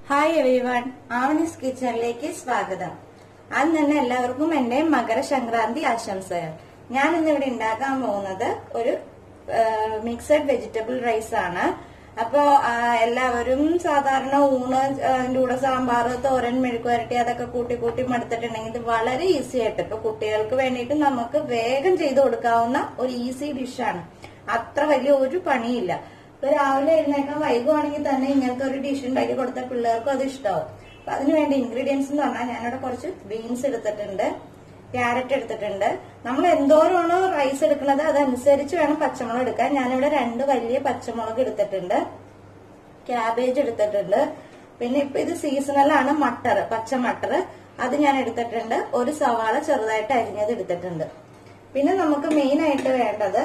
hi everyone ആവണീസ് കിച്ചണിലേക്ക് സ്വാഗതം ആദ്യം തന്നെ എല്ലാവർക്കും എന്റെ മകരസംക്രാന്തി ആശംസകൾ ഞാൻ ഇന്നിവിടെ ഉണ്ടാക്കാൻ പോകുന്നത് ഒരു മിക്സഡ് വെജിറ്റബിൾ റൈസ് ആണ് അപ്പോ ആ, എല്ലാവരും സാധാരണ ഊണ് ആ, അതിന്റെ കൂടെ സാമ്പാർ തോരൻ മെഴുക്ക് വരട്ടി അതൊക്കെ കൂട്ടി കൂട്ടി മടുത്തിട്ടുണ്ടെങ്കിൽ ഇത് വളരെ ഈസി ആയിട്ട് ഇപ്പൊ കുട്ടികൾക്ക് വേണ്ടിയിട്ട് നമുക്ക് വേഗം ചെയ്തു കൊടുക്കാവുന്ന ഒരു ഈസി ഡിഷാണ് അത്ര വലിയ ഒരു പണിയില്ല ഇപ്പൊ രാവിലെ എഴുന്നേക്കാൻ വൈകുവാണെങ്കിൽ തന്നെ ഇങ്ങനത്തെ ഒരു ഡിഷ് ഉണ്ടാക്കി കൊടുത്താൽ പിള്ളേർക്കും അത് ഇഷ്ടമാവും അപ്പൊ അതിന് വേണ്ട ഇൻഗ്രീഡിയൻസ് എന്ന് പറഞ്ഞാൽ ഞാനിവിടെ കുറച്ച് ബീൻസ് എടുത്തിട്ടുണ്ട് ക്യാരറ്റ് എടുത്തിട്ടുണ്ട് നമ്മൾ എന്തോരമാണോ റൈസ് എടുക്കുന്നത് അതനുസരിച്ച് വേണം പച്ചമുളക് എടുക്കാൻ ഞാനിവിടെ രണ്ട് വലിയ പച്ചമുളക് എടുത്തിട്ടുണ്ട് ക്യാബേജ് എടുത്തിട്ടുണ്ട് പിന്നെ ഇപ്പൊ ഇത് സീസണലാണ് മട്ടർ പച്ച മട്ടർ അത് ഞാൻ എടുത്തിട്ടുണ്ട് ഒരു സവാള ചെറുതായിട്ട് അരിഞ്ഞത് എടുത്തിട്ടുണ്ട് പിന്നെ നമുക്ക് മെയിൻ ആയിട്ട് വേണ്ടത്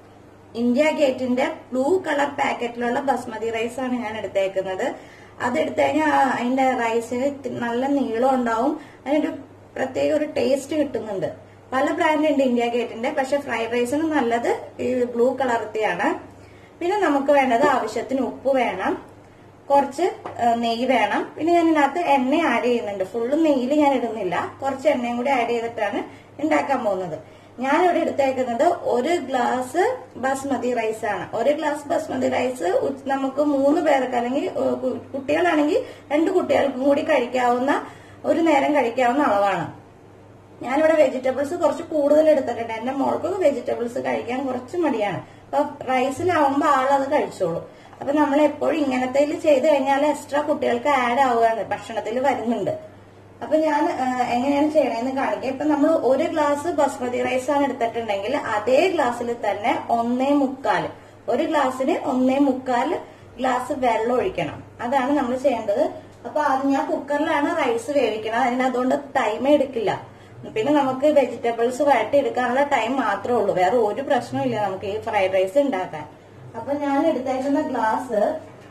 ഇന്ത്യ ഗേറ്റിന്റെ ബ്ലൂ കളർ പാക്കറ്റിലുള്ള ബസ്മതി റൈസ് ആണ് ഞാൻ എടുത്തേക്കുന്നത് അത് എടുത്തു കഴിഞ്ഞാൽ അതിന്റെ റൈസിന് ഇത്തി- നല്ല നീളം ഉണ്ടാവും അതിനൊരു പ്രത്യേക ഒരു ടേസ്റ്റ് കിട്ടുന്നുണ്ട് പല ബ്രാൻഡ് ഉണ്ട് ഇന്ത്യ ഗേറ്റിന്റെ പക്ഷെ ഫ്രൈഡ് റൈസിന് നല്ലത് ഈ ബ്ലൂ കളർത്തിയാണ് പിന്നെ നമുക്ക് വേണ്ടത് ആവശ്യത്തിന് ഉപ്പ് വേണം കുറച്ച് ആ, നെയ്യ് വേണം പിന്നെ ഞാൻ ഇതിനകത്ത് എണ്ണ ആഡ് ചെയ്യുന്നുണ്ട് ഫുള്ള് നെയ്യിൽ ഞാൻ ഇടുന്നില്ല കുറച്ച് എണ്ണയും കൂടി ആഡ് ചെയ്തിട്ടാണ് ഉണ്ടാക്കാൻ പോകുന്നത് ഞാനിവിടെ എടുത്തേക്കുന്നത് ഒരു ഗ്ലാസ് ബസ്മതി റൈസ് ആണ് ഒരു ഗ്ലാസ് ബസ്മതി റൈസ് ഉ- നമുക്ക് മൂന്ന് പേർക്ക് അല്ലെങ്കിൽ ഏഹ്, കു- കുട്ടികളാണെങ്കിൽ രണ്ട് കുട്ടികൾക്കും കൂടി കഴിക്കാവുന്ന ഒരു നേരം കഴിക്കാവുന്ന അളവാണ് ഞാനിവിടെ വെജിറ്റബിൾസ് കുറച്ച് കൂടുതൽ എടുത്തിട്ടുണ്ട് എന്റെ മോൾക്ക് വെജിറ്റബിൾസ് കഴിക്കാൻ കുറച്ച് മടിയാണ് അപ്പൊ റൈസിലാവുമ്പോ ആളത് കഴിച്ചോളൂ അപ്പൊ നമ്മൾ എപ്പോഴും ഇങ്ങനത്തെ ചെയ്ത് കഴിഞ്ഞാൽ എക്സ്ട്രാ കുട്ടികൾക്ക് ആഡ് ആവുകയാണ് ഭക്ഷണത്തിൽ വരുന്നുണ്ട് അപ്പൊ ഞാൻ ആ, എങ്ങനെയാണ് ചെയ്യണതെന്ന് കാണിക്കാം ഇപ്പൊ നമ്മൾ ഒരു ഗ്ലാസ് ബസ്മതി റൈസ് ആണ് എടുത്തിട്ടുണ്ടെങ്കിൽ അതേ ഗ്ലാസ്സിൽ തന്നെ ഒന്നേ മുക്കാൽ ഒരു ഗ്ലാസ്സിന് ഒന്നേ മുക്കാൽ ഗ്ലാസ് വെള്ളം ഒഴിക്കണം അതാണ് നമ്മൾ ചെയ്യേണ്ടത് അപ്പൊ അത് ഞാൻ കുക്കറിലാണ് റൈസ് വേവിക്കണം അതിന് അതുകൊണ്ട് ടൈം എടുക്കില്ല പിന്നെ നമുക്ക് വെജിറ്റബിൾസ് വഴറ്റി എടുക്കാനുള്ള ടൈം മാത്രമേ ഉള്ളൂ വേറെ ഒരു പ്രശ്നമില്ല നമുക്ക് ഈ ഫ്രൈഡ് റൈസ് ഉണ്ടാക്കാൻ അപ്പൊ ഞാൻ എടുത്തേക്കുന്ന ഗ്ലാസ്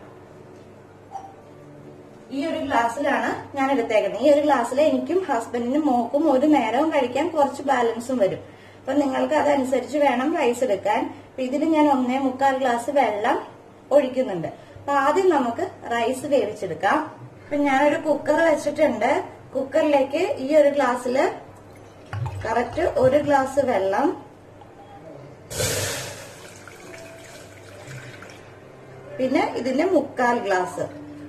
ഈ ഒരു ഗ്ലാസ്സിലാണ് ഞാൻ എടുത്തേക്കുന്നത് ഈ ഒരു ഗ്ലാസ്സിൽ എനിക്കും ഹസ്ബൻഡിനും മോക്കും ഒരു നേരവും കഴിക്കാൻ കുറച്ച് ബാലൻസും വരും അപ്പൊ നിങ്ങൾക്ക് അതനുസരിച്ച് വേണം റൈസ് എടുക്കാൻ അപ്പൊ ഇതിൽ ഞാൻ ഒന്നേ മുക്കാൽ ഗ്ലാസ് വെള്ളം ഒഴിക്കുന്നുണ്ട് അപ്പൊ ആദ്യം നമുക്ക് റൈസ് വേവിച്ചെടുക്കാം അപ്പൊ ഞാനൊരു കുക്കർ വെച്ചിട്ടുണ്ട് കുക്കറിലേക്ക് ഈ ഒരു ഗ്ലാസ്സില് കറക്റ്റ് ഒരു ഗ്ലാസ് വെള്ളം പിന്നെ ഇതിന്റെ മുക്കാൽ ഗ്ലാസ്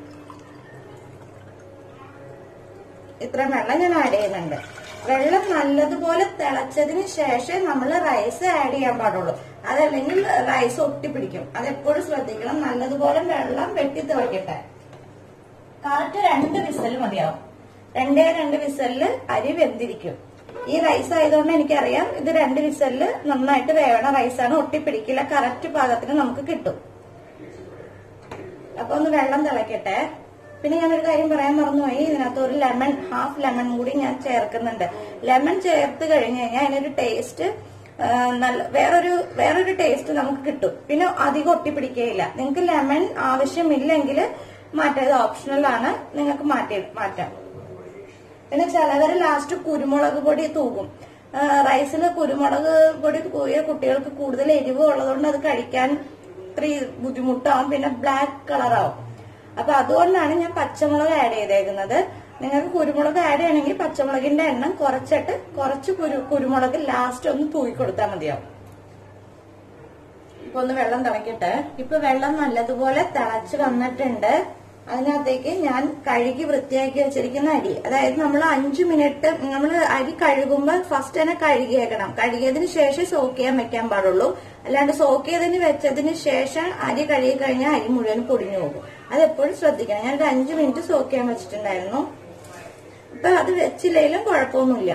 ഇത്രയും വെള്ളം ഞാൻ ആഡ് ചെയ്യുന്നുണ്ട് വെള്ളം നല്ലതുപോലെ തിളച്ചതിന് ശേഷം നമ്മൾ റൈസ് ആഡ് ചെയ്യാൻ പാടുള്ളൂ അതല്ലെങ്കിൽ റൈസ് ഒട്ടിപ്പിടിക്കും അതെപ്പോഴും ശ്രദ്ധിക്കണം നല്ലതുപോലെ വെള്ളം വെട്ടി തിളക്കട്ടെ കറക്റ്റ് രണ്ട് വിസൽ മതിയാവും രണ്ടേ രണ്ട് വിസലില് അരി വെന്തിരിക്കും ഈ റൈസ് ആയതുകൊണ്ട് എനിക്കറിയാം ഇത് രണ്ട് വിസലില് നന്നായിട്ട് വേവണ റൈസാണ് ഒട്ടിപ്പിടിക്കില്ല കറക്റ്റ് പാകത്തിന് നമുക്ക് കിട്ടും അപ്പൊ ഒന്ന് വെള്ളം തിളക്കട്ടെ പിന്നെ ഞാനൊരു കാര്യം പറയാൻ മറന്നുപോയി ഇതിനകത്ത് ഒരു ലെമൺ ഹാഫ് ലെമൺ കൂടി ഞാൻ ചേർക്കുന്നുണ്ട് ലെമൺ ചേർത്ത് കഴിഞ്ഞ് കഴിഞ്ഞാൽ അതിനൊരു ടേസ്റ്റ് നല്ല വേറൊരു വേറൊരു ടേസ്റ്റ് നമുക്ക് കിട്ടും പിന്നെ അധികം ഒട്ടിപ്പിടിക്കുകയില്ല നിങ്ങൾക്ക് ലെമൺ ആവശ്യമില്ലെങ്കിൽ മാറ്റാം ഇത് ഓപ്ഷണൽ ആണ് നിങ്ങൾക്ക് മാറ്റി മാറ്റാം പിന്നെ ചിലവര് ലാസ്റ്റ് കുരുമുളക് പൊടി തൂകും റൈസിൽ കുരുമുളക് പൊടി തൂകിയ കുട്ടികൾക്ക് കൂടുതൽ എരിവ് ഉള്ളതുകൊണ്ട് അത് കഴിക്കാൻ ഇത്തിരി ബുദ്ധിമുട്ടാവും പിന്നെ ബ്ലാക്ക് കളറാവും അപ്പൊ അതുകൊണ്ടാണ് ഞാൻ പച്ചമുളക് ആഡ് ചെയ്തേക്കുന്നത് നിങ്ങൾക്ക് കുരുമുളക് ആഡ് ചെയ്യണമെങ്കിൽ പച്ചമുളകിന്റെ എണ്ണം കുറച്ചിട്ട് കുറച്ച് കുരു കുരുമുളക് ലാസ്റ്റ് ഒന്ന് തൂക്കി കൊടുത്താൽ മതിയാവും ഇപ്പൊ ഒന്ന് വെള്ളം തിളക്കട്ടെ ഇപ്പൊ വെള്ളം നല്ലതുപോലെ തിളച്ച് വന്നിട്ടുണ്ട് അതിനകത്തേക്ക് ഞാൻ കഴുകി വൃത്തിയാക്കി വെച്ചിരിക്കുന്ന അരി അതായത് നമ്മൾ അഞ്ചു മിനിറ്റ് നമ്മൾ അരി കഴുകുമ്പോൾ ഫസ്റ്റ് തന്നെ കഴുകിയേക്കണം കഴുകിയതിന് ശേഷം സോക്ക് ചെയ്യാൻ വെക്കാൻ പാടുള്ളൂ അല്ലാണ്ട് സോക്ക് ചെയ്തതിന് വെച്ചതിന് ശേഷം അരി കഴുകി കഴിഞ്ഞാൽ അരി മുഴുവൻ പൊടിഞ്ഞു പോകും അത് എപ്പോഴും ശ്രദ്ധിക്കണം ഞാനൊരു അഞ്ചു മിനിറ്റ് സോക്ക് ചെയ്യാൻ വെച്ചിട്ടുണ്ടായിരുന്നു ഇപ്പൊ അത് വെച്ചില്ലെങ്കിലും കുഴപ്പമൊന്നുമില്ല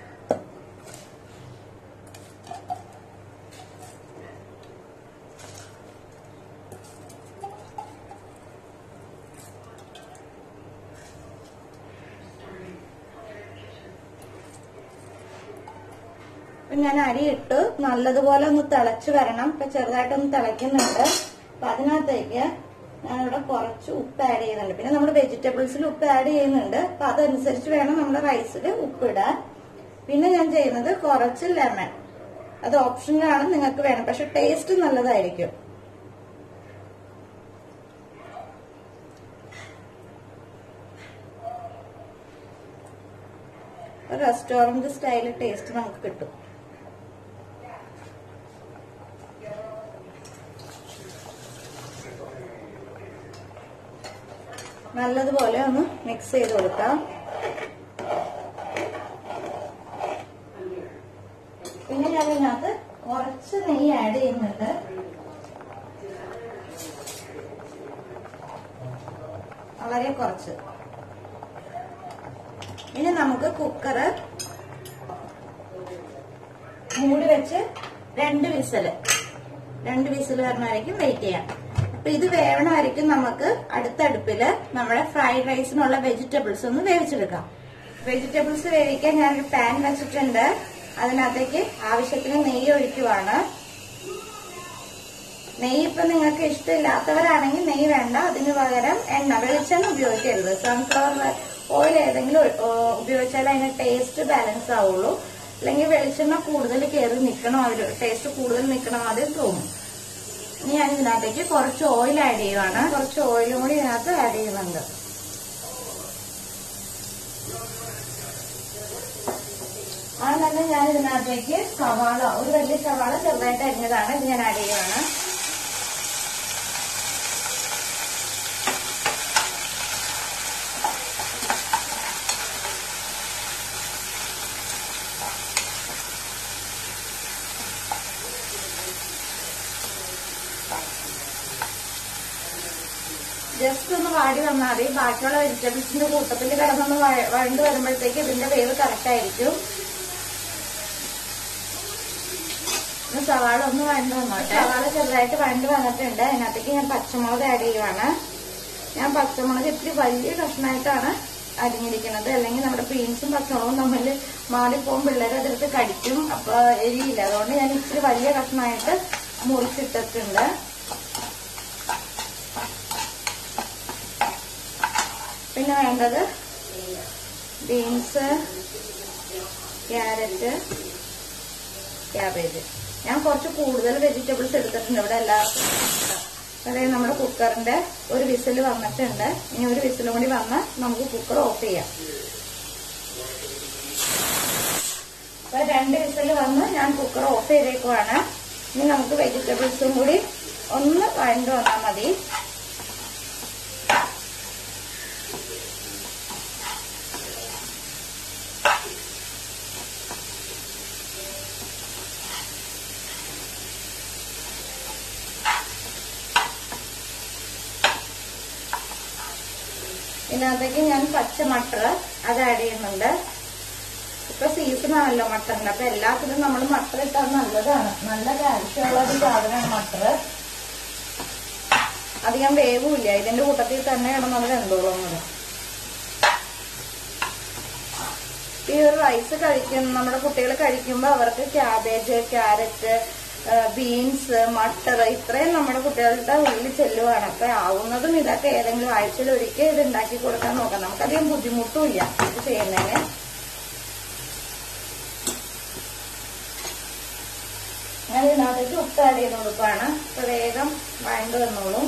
അപ്പൊ ഞാൻ അരി ഇട്ട് നല്ലതുപോലെ ഒന്ന് തിളച്ച് വരണം ഇപ്പൊ ചെറുതായിട്ടൊന്ന് തിളയ്ക്കുന്നുണ്ട് അപ്പൊ അതിനകത്തേക്ക് ഞാനിവിടെ കുറച്ച് ഉപ്പ് ആഡ് ചെയ്യുന്നുണ്ട് പിന്നെ നമ്മൾ വെജിറ്റബിൾസിൽ ഉപ്പ് ആഡ് ചെയ്യുന്നുണ്ട് അപ്പൊ അതനുസരിച്ച് വേണം നമ്മുടെ റൈസിൽ ഉപ്പിടാൻ പിന്നെ ഞാൻ ചെയ്യുന്നത് കുറച്ച് ലെമൺ അത് ഓപ്ഷനിലാണ് നിങ്ങൾക്ക് വേണം പക്ഷെ ടേസ്റ്റ് നല്ലതായിരിക്കും ഒരു റെസ്റ്റോറന്റ് സ്റ്റൈൽ ടേസ്റ്റ് നമുക്ക് കിട്ടും നല്ലതുപോലെ ഒന്ന് മിക്സ് ചെയ്ത് കൊടുക്കാം പിന്നെ ഞാൻ ഇതിനകത്ത് കുറച്ച് നെയ്യ് ആഡ് ചെയ്യുന്നുണ്ട് വളരെ കുറച്ച് ഇനി നമുക്ക് കുക്കറ് മൂടി വെച്ച് രണ്ട് വിസല് രണ്ട് വിസിൽ വരണമായിരിക്കും വെയിറ്റ് ചെയ്യാം അപ്പൊ ഇത് വേവണമായിരിക്കും നമുക്ക് അടുത്ത അടുപ്പില് നമ്മുടെ ഫ്രൈഡ് റൈസിനുള്ള വെജിറ്റബിൾസ് ഒന്ന് വേവിച്ചെടുക്കാം വെജിറ്റബിൾസ് വേവിക്കാൻ ഞാനൊരു പാൻ വെച്ചിട്ടുണ്ട് അതിനകത്തേക്ക് ആവശ്യത്തിന് നെയ്യ് ഒഴിക്കുവാണ് നെയ്യ് ഇപ്പൊ നിങ്ങൾക്ക് ഇഷ്ടമില്ലാത്തവരാണെങ്കിൽ നെയ്യ് വേണ്ട അതിന് പകരം എണ്ണ വെളിച്ചെണ്ണ ഉപയോഗിക്കരുത് സൺഫ്ലവർ ഓയിൽ ഏതെങ്കിലും ഒ- ഓ- ഉപയോഗിച്ചാൽ അതിന് ടേസ്റ്റ് ബാലൻസ് ആവുള്ളൂ അല്ലെങ്കിൽ വെളിച്ചെണ്ണ കൂടുതൽ കയറി നിൽക്കണം ഒരു ടേസ്റ്റ് കൂടുതൽ നിൽക്കണം ആദ്യം തോന്നും ഇനി ഞാൻ ഇതിനകത്തേക്ക് കുറച്ച് ഓയിൽ ആഡ് ചെയ്യുവാണ് കുറച്ച് ഓയിലും കൂടി ഇതിനകത്ത് ആഡ് ചെയ്യുന്നുണ്ട് ആ തന്നെ ഞാൻ ഇതിനകത്തേക്ക് സവാള ഒരു വലിയ സവാള ചെറുതായിട്ട് അരിഞ്ഞതാണ് ഇത് ഞാൻ ആഡ് ചെയ്യുവാണ് ജസ്റ്റ് ഒന്ന് വാടി വന്നാൽ മതി ബാക്കിയുള്ള വെജിറ്റബിൾസിന്റെ കൂട്ടത്തിൽ കിടന്നൊന്ന് വഴ- വഴണ്ട് വരുമ്പോഴത്തേക്ക് ഇതിന്റെ വേവ് കറക്റ്റ് ആയിരിക്കും ഇന്ന് സവാള ഒന്ന് വഴണ്ട് വന്നോട്ടെ സവാള ചെറുതായിട്ട് വഴണ്ട് വന്നിട്ടുണ്ട് അതിനകത്തേക്ക് ഞാൻ പച്ചമുളക് ആഡ് ചെയ്യുവാണ് ഞാൻ പച്ചമുളക് ഇത്തിരി വലിയ കഷ്ണമായിട്ടാണ് അരിഞ്ഞിരിക്കുന്നത് അല്ലെങ്കിൽ നമ്മുടെ ബീൻസും പച്ചമുളകും തമ്മിൽ മാറിപ്പോകും പിള്ളേർ അതെടുത്ത് കടിക്കും അപ്പൊ എരിയില്ല അതുകൊണ്ട് ഞാൻ ഇത്തിരി വലിയ കഷ്ണമായിട്ട് മുറിച്ചിട്ടിട്ടുണ്ട് പിന്നെ വേണ്ടത് ബീൻസ് ക്യാരറ്റ് ക്യാബേജ് ഞാൻ കുറച്ച് കൂടുതൽ വെജിറ്റബിൾസ് എടുത്തിട്ടുണ്ട് ഇവിടെ എല്ലാവർക്കും അതായത് നമ്മുടെ കുക്കറിന്റെ ഒരു വിസിൽ വന്നിട്ടുണ്ട് ഇനി ഒരു വിസിലും കൂടി വന്ന് നമുക്ക് കുക്കർ ഓഫ് ചെയ്യാം അപ്പൊ രണ്ട് വിസിൽ വന്ന് ഞാൻ കുക്കർ ഓഫ് ചെയ്തേക്കുവാണ് ഇനി നമുക്ക് വെജിറ്റബിൾസും കൂടി ഒന്ന് വഴണ്ട് വന്നാൽ മതി ഇതിനകത്തേക്ക് ഞാൻ പച്ച മട്ടർ അത് ആഡ് ചെയ്യുന്നുണ്ട് ഇപ്പൊ സീസൺ ആണല്ലോ മട്ടറിന്റെ അപ്പൊ എല്ലാത്തിനും നമ്മൾ മട്ടർ ഇട്ടാൽ നല്ലതാണ് നല്ല കാൽഷ്യമുള്ള ഒരു സാധനമാണ് മട്ടർ അധികം വേവുമില്ല ഇതിന്റെ കൂട്ടത്തിൽ തന്നെ കിടന്നത് വെന്തോളുന്നത് ഈ ഒരു റൈസ് കഴിക്കും നമ്മുടെ കുട്ടികൾ കഴിക്കുമ്പോൾ അവർക്ക് ക്യാബേജ് ക്യാരറ്റ് ബീൻസ് മട്ടർ ഇത്രയും നമ്മുടെ കുട്ടികളുടെ ഉള്ളിൽ ചെല്ലുവാണ് അപ്പൊ ആവുന്നതും ഇതൊക്കെ ഏതെങ്കിലും ആഴ്ചയിൽ ഒരിക്കൽ ഇത് ഉണ്ടാക്കി കൊടുക്കാൻ നോക്കാം നമുക്കധികം ബുദ്ധിമുട്ടുമില്ല ഇത് ചെയ്യുന്നതിന് ഞാൻ ഇതിനകത്തേക്ക് ഉപ്പ് ആഡ് ചെയ്ത് കൊടുക്കുകയാണ് അപ്പൊ വേഗം വഴണ്ട് വന്നോളും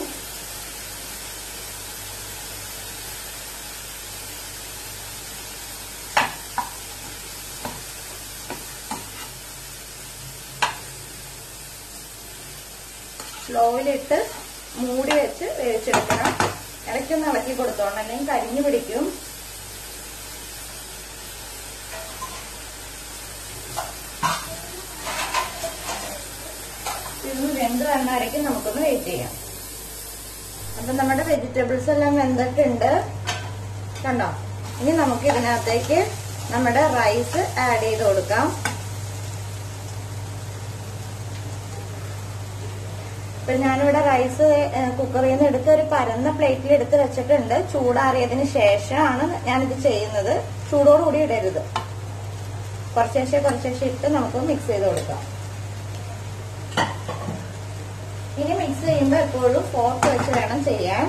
സ്ലോയിലിട്ട് മൂടി വെച്ച് വേവിച്ചെടുക്കണം ഇടയ്ക്കൊന്ന് ഇളക്കി കൊടുത്തോണ്ട് അല്ലെങ്കിൽ കരിഞ്ഞു പിടിക്കും ഇതൊന്ന് വെന്ത് വന്നായിരിക്കും നമുക്കൊന്ന് വെയിറ്റ് ചെയ്യാം അപ്പൊ നമ്മുടെ വെജിറ്റബിൾസ് എല്ലാം വെന്തിട്ടുണ്ട് കണ്ടോ ഇനി നമുക്ക് ഇതിനകത്തേക്ക് നമ്മുടെ റൈസ് ആഡ് ചെയ്ത് കൊടുക്കാം ഇപ്പൊ ഞാനിവിടെ റൈസ് കുക്കറിൽ നിന്ന് എടുത്ത് ഒരു പരന്ന പ്ലേറ്റിൽ എടുത്ത് വെച്ചിട്ടുണ്ട് ചൂടാറിയതിന് ശേഷമാണ് ഞാനിത് ചെയ്യുന്നത് ചൂടോടുകൂടി ഇടരുത് കുറച്ചേശ്ശെ കുറച്ചേശ്ശെ ഇട്ട് നമുക്ക് മിക്സ് ചെയ്ത് കൊടുക്കാം ഇനി മിക്സ് ചെയ്യുമ്പോൾ എപ്പോഴും ഫോർക്ക് വെച്ച് വേണം ചെയ്യാൻ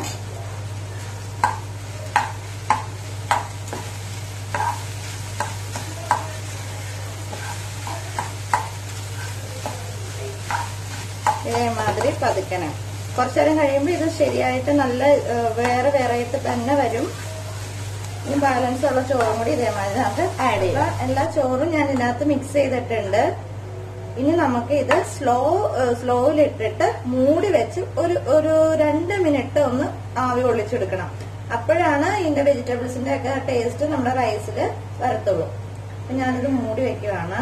ഇതേമാതിരി പതുക്കണം കുറച്ചേരം കഴിയുമ്പോൾ ഇത് ശരിയായിട്ട് നല്ല ഏഹ്, വേറെ വേറെ ആയിട്ട് തന്നെ വരും ഇനി ബാലൻസ് ഉള്ള ചോറും കൂടി ഇതേമാതിരി നമുക്ക് ആഡ് ചെയ്യാം എല്ലാ ചോറും ഞാൻ ഇതിനകത്ത് മിക്സ് ചെയ്തിട്ടുണ്ട് ഇനി നമുക്ക് ഇത് സ്ലോ സ്ലോയിൽ ഇട്ടിട്ട് മൂടി വെച്ച് ഒരു ഒരു രണ്ട് മിനിറ്റ് ഒന്ന് ആവി കൊള്ളിച്ചെടുക്കണം അപ്പോഴാണ് ഇതിന്റെ വെജിറ്റബിൾസിന്റെ ഒക്കെ ടേസ്റ്റ് നമ്മുടെ റൈസിൽ വരത്തുള്ളൂ അപ്പൊ ഞാനിത് മൂടി വെക്കുവാണ്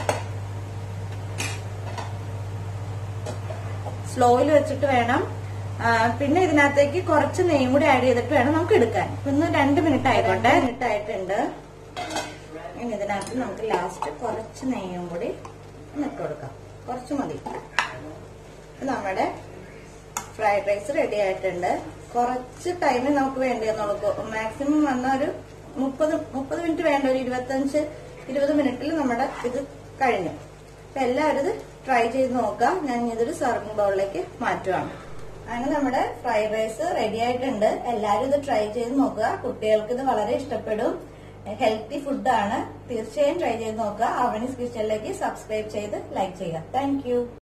സ്ലോയിൽ വെച്ചിട്ട് വേണം ആ, പിന്നെ ഇതിനകത്തേക്ക് കുറച്ച് നെയ്യും കൂടി ആഡ് ചെയ്തിട്ട് വേണം നമുക്ക് എടുക്കാൻ ഇപ്പൊ ഇന്ന് രണ്ട് മിനിറ്റ് ആയിക്കോട്ടെ മിനിറ്റ് ആയിട്ടുണ്ട് ഇനി ഇതിനകത്ത് നമുക്ക് ലാസ്റ്റ് കുറച്ച് നെയ്യും കൂടി ഒന്ന് ഇട്ട് കൊടുക്കാം കുറച്ച് മതി ഇപ്പൊ നമ്മുടെ ഫ്രൈഡ് റൈസ് റെഡി ആയിട്ടുണ്ട് കുറച്ച് ടൈമേ നമുക്ക് വേണ്ടിയെന്നുള്ളൂ മാക്സിമം വന്ന ഒരു മുപ്പത് മുപ്പത് മിനിറ്റ് വേണ്ട ഒരു ഇരുപത്തഞ്ച് ഇരുപത് മിനിറ്റിൽ നമ്മുടെ ഇത് കഴിഞ്ഞു അപ്പൊ എല്ലാവരും ഇത് ട്രൈ ചെയ്ത് നോക്കാം ഞാൻ ഇതൊരു സർവിംഗ് ബൗളിലേക്ക് മാറ്റുവാണ് അങ്ങനെ നമ്മുടെ ഫ്രൈഡ് റൈസ് റെഡി ആയിട്ടുണ്ട് എല്ലാവരും ഇത് ട്രൈ ചെയ്ത് നോക്കുക കുട്ടികൾക്ക് ഇത് വളരെ ഇഷ്ടപ്പെടും ഹെൽത്തി ഫുഡാണ് തീർച്ചയായും ട്രൈ ചെയ്ത് നോക്കുക അവനീസ് കിച്ചണിലേക്ക് സബ്സ്ക്രൈബ് ചെയ്ത് ലൈക്ക് ചെയ്യുക താങ്ക്